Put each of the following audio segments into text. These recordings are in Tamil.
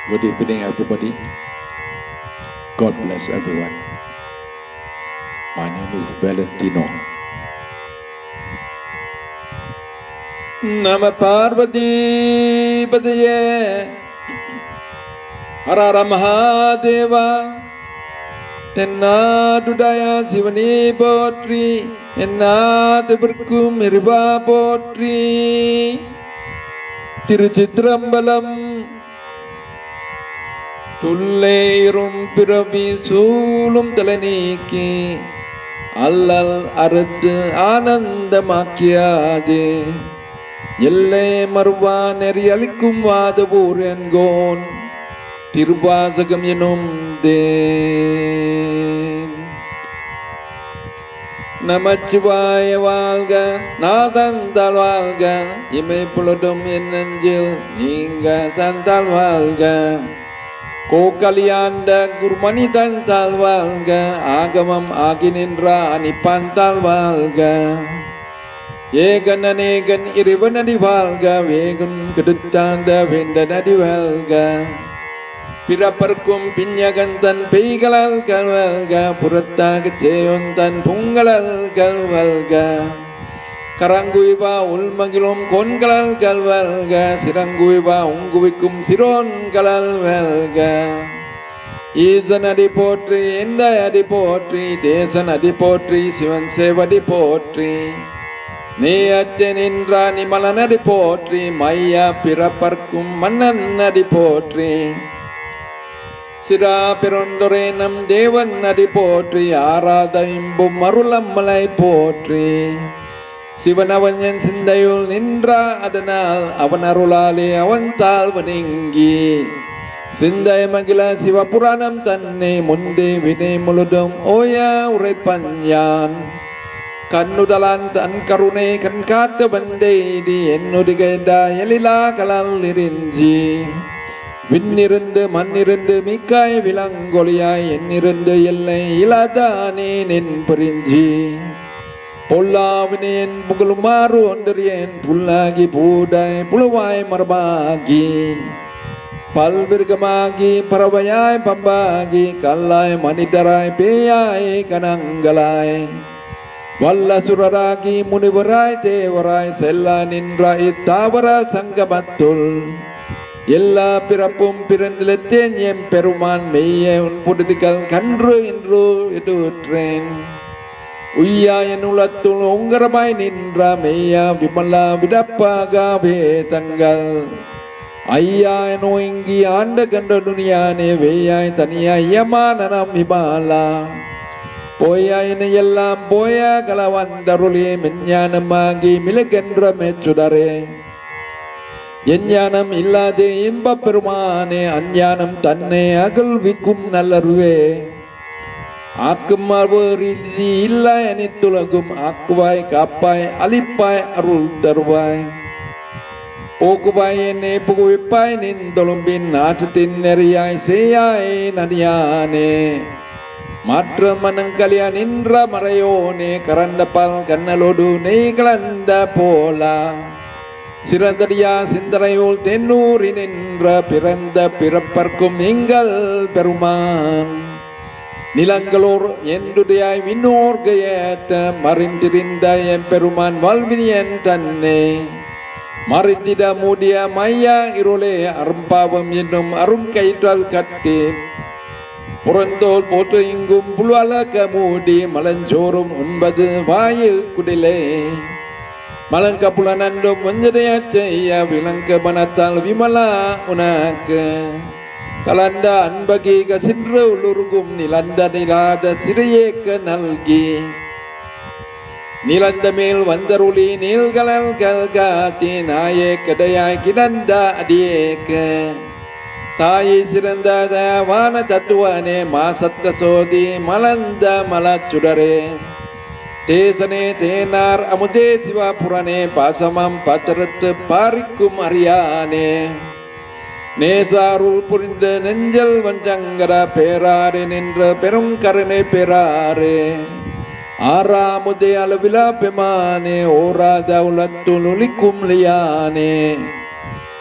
Good evening, everybody. God bless everyone. My name is Valentino. நம பார்வதி பதையே ஹரஹர மகாதேவா தென்னாடுடைய சிவனே போற்றி என்னாதவர்க்கும் இருவா போற்றி திருச்சித்திரம்பலம் துல்லேரும் பிறவி சூழும் தலை நீக்கி அல்லல் அறுத்து ஆனந்தமாக்கியாது எல்லை மறுவா நெறி அளிக்கும் வாதவூர் என்கோன் திருவாசகம் எனும் தேன் நமச்சிவாய வாழ்க நாதந்தால் வாழ்க இமை புலடும் என் நெஞ்சில் நீங்க தந்தால் வாழ்க கோக்கலியாண்ட குருமணி தந்தால் வாழ்க ஆகமம் ஆகி நின்ற அணிப்பாந்தால் வாழ்க ஏகன் அநேகன் இறைவனடி வாழ்க வேகன் கெடுத்தாந்த வேண்ட நடி வாழ்க பிறப்பர்க்கும் பிஞ்சகந்தன் பெய்களால் கல்வல்க புறத்தாக சேயொந்தன் பொங்கலால் கல்வல்க கரங்குய்வா உள்மகிழும் கொன்களால் கல்வல்க சிறங்குய்வா உங்குவிக்கும் சிரோன்களால் வெல்க ஈசன் அடி போற்றி எந்த அடி போற்றி தேசன் அடி போற்றி சிவன் சேவடி போற்றி நீ அற்ற நின்றா நிமலன் அடி போற்றி மையா பிறப்பர்க்கும் மன்னன் அடி போற்றி சிரா பிறந்தொரே நம் தேவன் அடி போற்றி ஆராத இம்பும் அருளம்மலை போற்றி சிவனவன் என் சிந்தையுள் நின்றா அதனால் அவன் அருளாலே அவன் தாழ்வு நீங்கி சிந்தை மகிழ சிவபுராணம் தன்னை முந்தே வினை முழுதும் ஓயா உரைப்பன் யான் கண்ணுதலான் தன் கருணை கண் காத்த வந்தேடி என்னுடைய எழிலா கலால் நெறிஞ்சி விண்ணிருந்து மண்ணிருந்து மிக்காய் விலங்கொழியாய் என்னிருந்து எல்லை இலாதானே நின் புரிஞ்சி பொல்லாவினேன் புகழுமாறு ஒன்றறியேன் புல்லாகி பூடாய் புழுவாய் மரபாகி பல்விருகமாகி பறவையாய் பம்பாகி கல்லாய் மனிதராய் பேயாய் கணங்களாய் வல்லசுரராகி முனிவராய் தேவராய் செல்லா நின்றாய் தாவர சங்கமத்துள் எல்லா பிறப்பும் பிறந்திலத்தேன் எம் பெருமான் மெய்ய உன் புடுதிகள் கன்று என்று எடுற்றேன் உய்யா என் உளத்துள் உங்கரமாய் நின்ற மெய்யா விமலா விடப்பாக வேதங்கள் ஐயா நோய்ங்கி ஆண்ட கண்ட துணியானே வேயாய் தனியாய் யமானனம் விமாலா போயா என்னை எல்லாம் போயா கலவந்தருளே மெஞ்ஞானமாகி மிளகென்ற மேச்சுடரே எஞ்ஞானம் இல்லாதே இன்பப் பெருமானே அஞ்ஞானம் தன்னை அகழ்விக்கும் நல்லருவே ஆக்கும் அருளி இல்ல அனைத்துலகும் ஆக்குவாய் காப்பாய் அழிப்பாய் அருள் தருவாய் போக்குவாய் என்னை புகுவிப்பாய் நின்றொழும்பின் ஆற்றத்தின் நெறியாய் செய்யாய் நதியானே மாற்ற மனங்கலியா நின்ற மறையோனே கரண்ட பால் கண்ணலோடு நெய் கலந்த போலா சிறந்தடியா சிந்தனையுள் தென்னூரி நின்ற பிறந்த பிறப்பர்க்கும் எங்கள் பெருமான் நிலங்களோர் என்றுடையாய் விண்ணோர்க ஏற்ற மறிந்திருந்த என் பெருமான் வாழ்வினியன் தன்னை மறைந்திட மூடிய மையா இருளே அரும்பாவம் என்னும் அருங்கயிற்றால் கட்டி புறந்தோல் போட்டு இங்கும் புல்வலக மூடி மலஞ்சோறும் உண்பது வாயு குடிலே மலங்க புலனன்றும் வஞ்சனைய செய்ய விலங்க மனத்தால் விமலா உனக்கு கலந்த அன்பகீக சென்று உளுருகும் நிலந்த நிலாத சிறையேக்க நல்கி நிலந்த மேல் வந்தருளி நீள்கலல் கல்காத்தி நாயே கடையாய் கிடந்த அடியேக்க தாயை சிறந்த வான தத்துவனே மாசத்த சோதி மலர்ந்த மலச்சுடரே தேசனே தேனார் அமுதே சிவாபுரனே பாசமம் பத்திரத்து பாரிக்கும் அறியானே நேசாருள் புரிந்த நெஞ்சல் வஞ்சங்கர பேராரே நின்ற பெரும் கருணை பெறாரே ஆறாமுதே அளவிலா பெமானே ஓராத உலத்துள் ஒளிக்கும் லியானே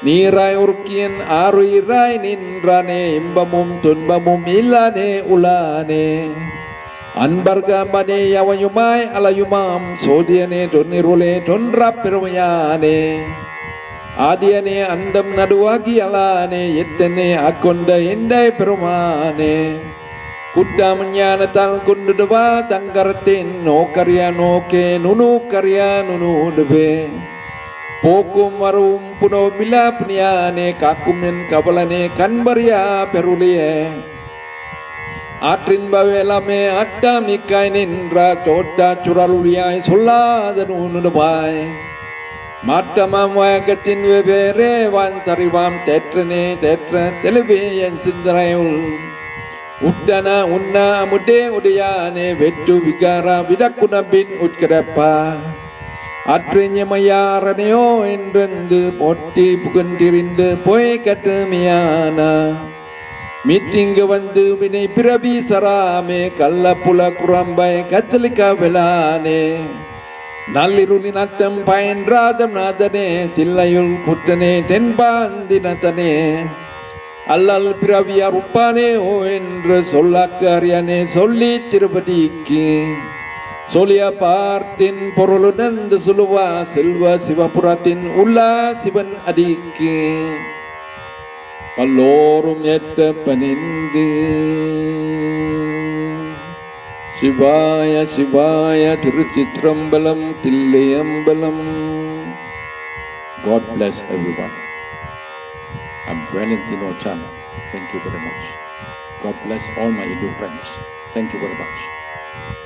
நீராய் உருக்கியன் ஆறுயிராய் நின்றானே இன்பமும் துன்பமும் இல்லானே உலானே அன்பர்கமனே எவையுமாய் அலையுமாம் சோதியனே தொன்னிருளே தொன்றா பெருமையானே ஆதியனே அண்டம் நடுவாகி அலானே எத்தனே ஆட்கொண்ட எண்டை பெருமானே குட்டாம ஞானத்தால் கொண்டுடுவா தங்கரத்தின் நோக்கரியா நோக்கே நுனு கரியா நுனுடுவே போக்கும் வரவும் புனோமிலா புனியானே காக்கும் என் கபலனே கண்பரியா பெருளியே ஆற்றின் பவேலமே அட்டாமிக்காய் நின்றா தோட்டா சுரலுளியாய் சொல்லாத நூனுடுவாய் மாற்றமாம் வயக்கத்தின் வெவ்வேறே வான் தறிவாம் தேற்றனே தேற்ற தெளிவே என் சிந்தனையுள் உட்டன உண்ணா முட்டே உடையானே வெட்டு விகாரா விடக்குணபின் உட்கிடப்பா அற்றிஞமையாரனையோ என்றென்று போட்டி புகன்றிருந்து போய் கட்டுமையானா மீட்டிங்கு வந்து வினை பிறவி சராமே கள்ள புல குரம்பை கத்தலிக்க விழானே நள்ளிருளின் அட்டம் பயின்றாதம் நாதனே தில்லையுள் குட்டனே தென்பாந்தினத்தனே அல்லல் பிறவியார் உப்பானே ஓ என்று சொல்லாக்கரியனே சொல்லி திருப்பதிக்கு சொல்லிய பார்த்தின் பொருளுணர்ந்து சொல்லுவா செல்வ சிவபுரத்தின் உள்ளா சிவன் அடிக்கு பல்லோரும் ஏற்ற பணிந்து சிவாய சிவாய திருச்சித்ரம்பலம் Thillaiambalam God bless everyone. I'm Valentino Chan. Thank you very much. God bless all my Hindu friends. Thank you very much.